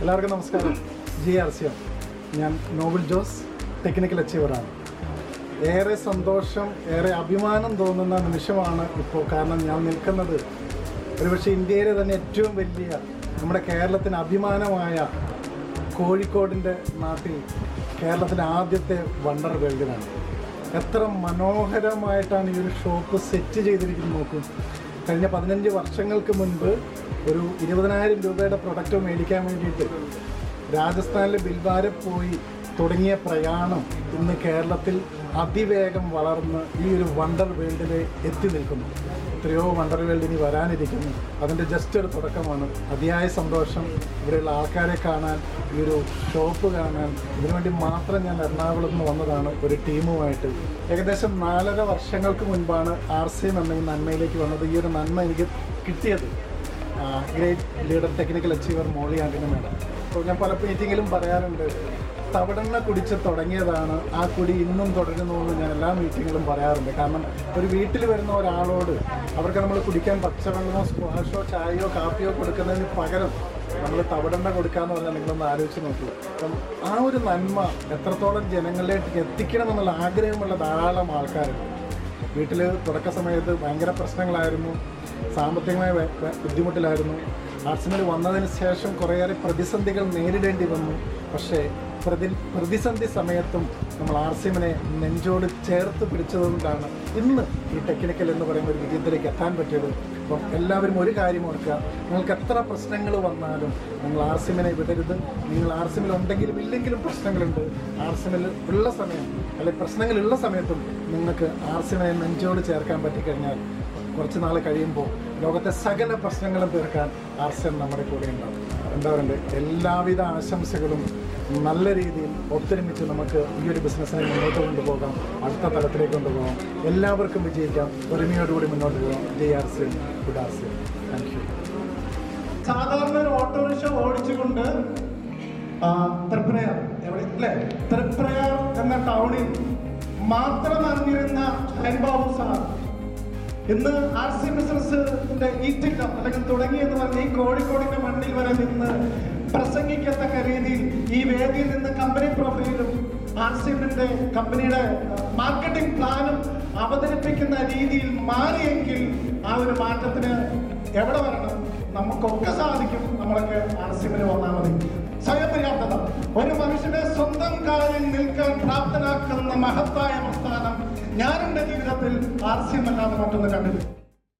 എല്ലാവർക്കും നമസ്കാരം G R C M ഞാൻ നോബിൾ ജോസ് ടെക്നിക്കൽ അച്ചീവറാണ് ഏറെ സന്തോഷം ഏറെ അഭിമാനം തോന്നുന്ന നിമിഷമാണ് ഇപ്പോൾ കാരണം ഞാൻ നിൽക്കുന്നത് ഒരുപക്ഷെ ഇന്ത്യയിലെ തന്നെ ഏറ്റവും വലിയ നമ്മുടെ കേരളത്തിന് അഭിമാനമായ കോഴിക്കോടിൻ്റെ നാട്ടിൽ കേരളത്തിലെ ആദ്യത്തെ വണ്ടർ വേൾഡിലാണ് എത്ര മനോഹരമായിട്ടാണ് ഈ ഒരു ഷോപ്പ് സെറ്റ് ചെയ്തിരിക്കുന്നത് നോക്കൂ കഴിഞ്ഞ പതിനഞ്ച് വർഷങ്ങൾക്ക് മുൻപ് ഒരു ഇരുപതിനായിരം രൂപയുടെ പ്രൊഡക്റ്റ് മേടിക്കാൻ വേണ്ടിയിട്ട് രാജസ്ഥാനിലെ ബിൽവാരെ പോയി തുടങ്ങിയ പ്രയാണം ഇന്ന് കേരളത്തിൽ അതിവേഗം വളർന്ന് ഈ ഒരു വണ്ടർ വേൾഡിൽ എത്തി നിൽക്കുന്നു എത്രയോ വണ്ടർ വേൾഡ് ഇനി വരാനിരിക്കുന്നു അതിൻ്റെ ജസ്റ്റ് ഒരു തുടക്കമാണ് അതിയായ സന്തോഷം ഇവിടെയുള്ള ആൾക്കാരെ കാണാൻ ഈ ഒരു ഷോപ്പ് കാണാൻ ഇതിനുവേണ്ടി മാത്രം ഞാൻ എറണാകുളത്ത് നിന്ന് വന്നതാണ് ഒരു ടീമുമായിട്ട് ഏകദേശം നാലര വർഷങ്ങൾക്ക് മുൻപാണ് ആർ സി എം എന്ന ഈ നന്മയിലേക്ക് വന്നത് ഈ ഒരു നന്മ എനിക്ക് കിട്ടിയത് great leader technical achiever Molly ആൻറ്റിന മേഡം അപ്പോൾ ഞാൻ പല മീറ്റിങ്ങിലും പറയാറുണ്ട് തവിടെണ്ണ കുടിച്ച് തുടങ്ങിയതാണ് ആ കുടി ഇന്നും തുടരുന്നു എന്ന് ഞാൻ എല്ലാ മീറ്റിങ്ങിലും പറയാറുണ്ട് കാരണം ഒരു വീട്ടിൽ വരുന്ന ഒരാളോട് അവർക്ക് നമ്മൾ കുടിക്കാൻ പച്ചവെള്ളമോ സ്ക്വാഷോ ചായയോ കാപ്പിയോ കൊടുക്കുന്നതിന് പകരം നമ്മൾ തവിടെണ്ണ കൊടുക്കാന്ന് പറഞ്ഞാൽ നിങ്ങളൊന്ന് ആലോചിച്ച് നോക്കൂ അപ്പം ആ ഒരു നന്മ എത്രത്തോളം ജനങ്ങളിലേക്ക് എത്തിക്കണം എന്നുള്ള ആഗ്രഹമുള്ള ധാരാളം ആൾക്കാരുണ്ട് വീട്ടിൽ തുടക്ക സമയത്ത് ഭയങ്കര പ്രശ്നങ്ങളായിരുന്നു സാമ്പത്തികമായ വെ- വെ- ബുദ്ധിമുട്ടിലായിരുന്നു ആർട്സിമിൽ വന്നതിന് ശേഷം കുറേയേറെ പ്രതിസന്ധികൾ നേരിടേണ്ടി വന്നു പക്ഷേ പ്രതി പ്രതിസന്ധി സമയത്തും നമ്മൾ ആർസിമിനെ നെഞ്ചോട് ചേർത്ത് പിടിച്ചതുകൊണ്ടാണ് ഇന്ന് ഈ ടെക്നിക്കൽ എന്ന് പറയുന്ന ഒരു വിജയത്തിലേക്ക് എത്താൻ പറ്റിയത് അപ്പം എല്ലാവരും ഒരു കാര്യം ഓർക്കുക നിങ്ങൾക്ക് എത്ര പ്രശ്നങ്ങൾ വന്നാലും നിങ്ങൾ ആർസിമിനെ വിടരുത് നിങ്ങൾ ആർസിമിൽ ഉണ്ടെങ്കിലും ഇല്ലെങ്കിലും പ്രശ്നങ്ങളുണ്ട് ആർസിമിൽ ഉള്ള സമയം അല്ലെങ്കിൽ പ്രശ്നങ്ങളുള്ള സമയത്തും നിങ്ങൾക്ക് ആർസിമിനെ നെഞ്ചോട് ചേർക്കാൻ പറ്റിക്കഴിഞ്ഞാൽ കുറച്ച് നാൾ കഴിയുമ്പോൾ ലോകത്തെ സകല പ്രശ്നങ്ങളും തീർക്കാൻ ആർസിഎം നമ്മുടെ കൂടെ ഉണ്ടാവും എന്താ പറയണ്ടേ എല്ലാവിധ ആശംസകളും നല്ല രീതിയിൽ ഒത്തൊരുമിച്ച് നമുക്ക് ഈ ഒരു ബിസിനസ്സിനെ മുന്നോട്ട് കൊണ്ടുപോകാം അടുത്ത തലത്തിലേക്ക് കൊണ്ടുപോകാം എല്ലാവർക്കും വിജയിക്കാം ഒരുമയോടുകൂടി മുന്നോട്ട് പോകാം ജയ് R C good R C thank you സാധാരണ ഒരു ഓട്ടോറിക്ഷ ഓടിച്ചുകൊണ്ട് ആ, തൃപ്രയാർ എവിടെ അല്ലേ തൃപ്രയാർ എന്ന ടൗണിൽ മാത്രം അറിഞ്ഞിരുന്ന ഹരിബാബു സാർ ഇന്ന് ആർ സി ബിസിനസിന്റെ ഈറ്റിക്കം അല്ലെങ്കിൽ തുടങ്ങി എന്ന് പറഞ്ഞ ഈ കോഴിക്കോടിന്റെ മണ്ണിൽ വരെ നിന്ന് പ്രസംഗിക്കത്തക്ക രീതിയിൽ ഈ വേദിയിൽ നിന്ന് കമ്പനി പ്രൊഫൈലും ആർ സി ബിന്റെ കമ്പനിയുടെ മാർക്കറ്റിംഗ് പ്ലാനും അവതരിപ്പിക്കുന്ന രീതിയിൽ മാറിയെങ്കിൽ ആ ഒരു മാറ്റത്തിന് എവിടെ വരണം നമുക്കൊക്കെ സാധിക്കും നമ്മളൊക്കെ ആർ സി ബിന് വന്നാൽ മതി സ്വയം പര്യാപ്തത ഒരു മനുഷ്യനെ സ്വന്തം കാലിൽ നിൽക്കാൻ പ്രാപ്തനാക്കുന്ന മഹത്തായ പ്രസ്ഥാനം ഞാൻ എൻ്റെ ജീവിതത്തിൽ ആർ സി എം അല്ലാതെ മറ്റൊന്ന് കണ്ടിട്ടില്ല